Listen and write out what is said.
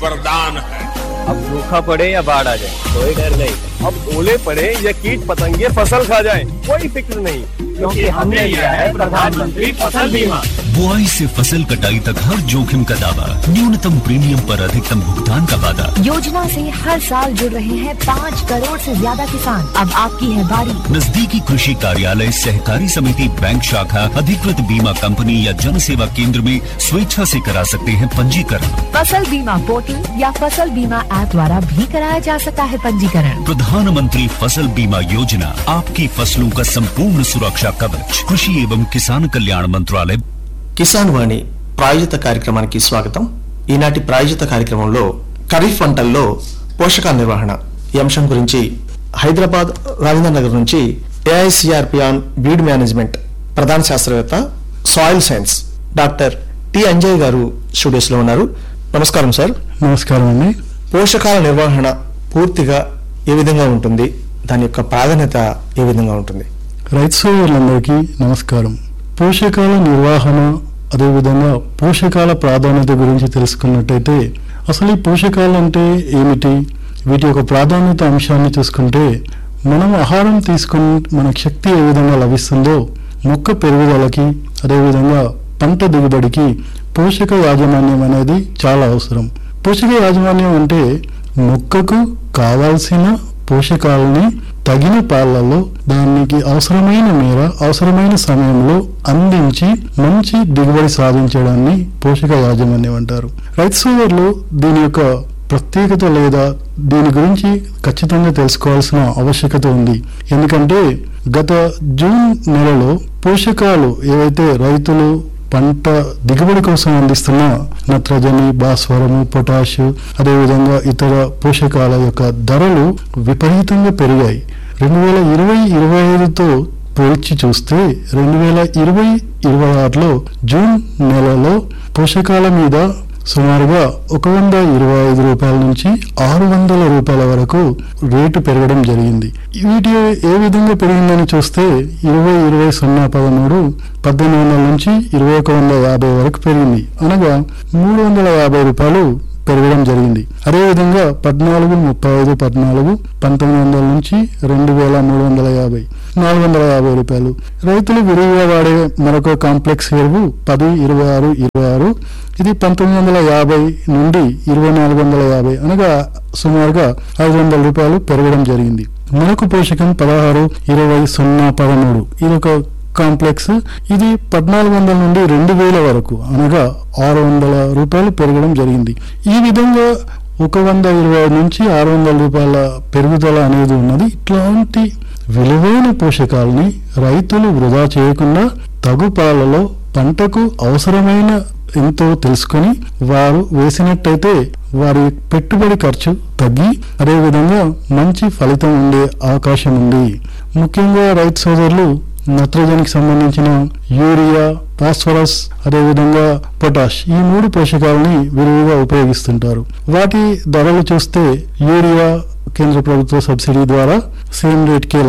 वरदान है अब सूखा पड़े या बाढ़ आ जाए कोई डर नहीं अब ओले पड़े या कीट पतंगे फसल खा जाए कोई फिक्र नहीं क्योंकि हमने लिया है प्रधानमंत्री फसल बीमा बुआई से फसल कटाई तक हर जोखिम का दावा न्यूनतम प्रीमियम पर अधिकतम भुगतान का वादा योजना से हर साल जुड़ रहे हैं पाँच करोड़ से ज्यादा किसान अब आपकी है बारी नजदीकी कृषि कार्यालय सहकारी समिति बैंक शाखा अधिकृत बीमा कंपनी या जन सेवा केंद्र में स्वेच्छा से करा सकते हैं पंजीकरण फसल बीमा पोर्टल या फसल बीमा ऐप द्वारा भी कराया जा सकता है पंजीकरण प्रधानमंत्री फसल बीमा योजना आपकी फसलों का संपूर्ण सुरक्षा कवच कृषि एवं किसान कल्याण मंत्रालय కిసాన్ వాణి ప్రాయోజిత కార్యక్రమానికి స్వాగతం ఈనాటి ప్రాయోజిత కార్యక్రమంలో ఖరీఫ్ పంటల్లో పోషకాల నిర్వహణ ఈ అంశం గురించి హైదరాబాద్ రాజేంద్ర నగర్ నుంచి ఏఐసిఆర్పిఆన్ బీడ్ మేనేజ్మెంట్ ప్రధాన శాస్త్రవేత్త soil science doctor T Anjay గారు స్టూడియోస్ లో ఉన్నారు నమస్కారం సార్ నమస్కారం అండి పోషకాల నిర్వహణ పూర్తిగా ఏ విధంగా ఉంటుంది దాని యొక్క ప్రాధాన్యత ఏ విధంగా ఉంటుంది రైతు సోదరులందరికీ నమస్కారం పోషకాల నిర్వహణ అదేవిధంగా పోషకాల ప్రాధాన్యత గురించి తెలుసుకున్నట్టయితే అసలు ఈ పోషకాలు అంటే ఏమిటి వీటి యొక్క ప్రాధాన్యత అంశాన్ని చూసుకుంటే మనం ఆహారం తీసుకుని మనకు శక్తి ఏ విధంగా లభిస్తుందో మొక్క పెరుగుదలకి అదేవిధంగా పంట దిగుబడికి పోషక యాజమాన్యం అనేది చాలా అవసరం పోషక యాజమాన్యం అంటే మొక్కకు కావాల్సిన పోషకాలని తగిన పాలలో దానికి అవసరమైన మేర అవసరమైన సమయంలో అందించి మంచి దిగుబడి సాధించడాన్ని పోషక యాజమాన్యం అంటారు రైతు సోదరులు దీని యొక్క ప్రత్యేకత లేదా దీని గురించి ఖచ్చితంగా తెలుసుకోవాల్సిన ఆవశ్యకత ఉంది ఎందుకంటే గత జూన్ నెలలో పోషకాలు ఏవైతే రైతులు పంట దిగుబడి కోసం అందిస్తున్న నత్రజని భాస్వరము పొటాష్ అదేవిధంగా ఇతర పోషకాల యొక్క ధరలు విపరీతంగా పెరిగాయి రెండు వేల ఇరవై ఇరవై ఐదుతో పోల్చి చూస్తే రెండు వేల ఇరవై ఇరవై ఆరులో జూన్ నెలలో పోషకాల మీద సుమారుగా ఒక వంద ఇరవై ఐదు రూపాయల నుంచి ఆరు వందల రూపాయల వరకు రేటు పెరగడం జరిగింది వీటి ఏ విధంగా పెరిగిందని చూస్తే ఇరవై ఇరవై సున్నా పదమూడు పద్దెనిమిది వందల నుంచి ఇరవై ఒక వంద యాభై వరకు పెరిగింది అనగా మూడు వందల యాభై రూపాయలు పెరగడం జరిగింది అదేవిధంగా పద్నాలుగు ముప్పై ఐదు పద్నాలుగు పంతొమ్మిది వందల నుంచి రెండు వేల మూడు వందల యాభై నాలుగు వందల యాభై రూపాయలు రైతులు విరివిగా వాడే మరొక కాంప్లెక్స్ ఎరువు పది ఇరవై ఆరు ఇరవై ఆరు ఇది పంతొమ్మిది వందల యాభై నుండి ఇరవై నాలుగు వందల యాభై అనగా సుమారుగా ఐదు వందల రూపాయలు పెరగడం జరిగింది మరొక పోషకం పదహారు ఇరవై సున్నా పదమూడు ఇది ఒక కాంప్లెక్స్ ఇది పద్నాలుగు వందల నుండి రెండు వేల వరకు అనగా ఆరు వందల రూపాయలు పెరగడం జరిగింది ఈ విధంగా ఒక వంద ఇరవై నుంచి ఆరు వందల రూపాయల పెరుగుదల అనేది ఉన్నది ఇట్లాంటి విలువైన పోషకాలని రైతులు వృధా చేయకుండా తగు పాలలో పంటకు అవసరమైన ఎంతో తెలుసుకొని వారు వేసినట్టయితే వారి పెట్టుబడి ఖర్చు తగ్గి అదేవిధంగా మంచి ఫలితం ఉండే అవకాశం ఉంది ముఖ్యంగా రైతు సోదరులు నత్రజనికి సంబంధించిన యూరియా ఫాస్ఫరస్ అదేవిధంగా పొటాష్ ఈ మూడు పోషకాలని విరివిగా ఉపయోగిస్తుంటారు వాటి ధరలు చూస్తే యూరియా కేంద్ర ప్రభుత్వ సబ్సిడీ ద్వారా సేమ్ రేట్కే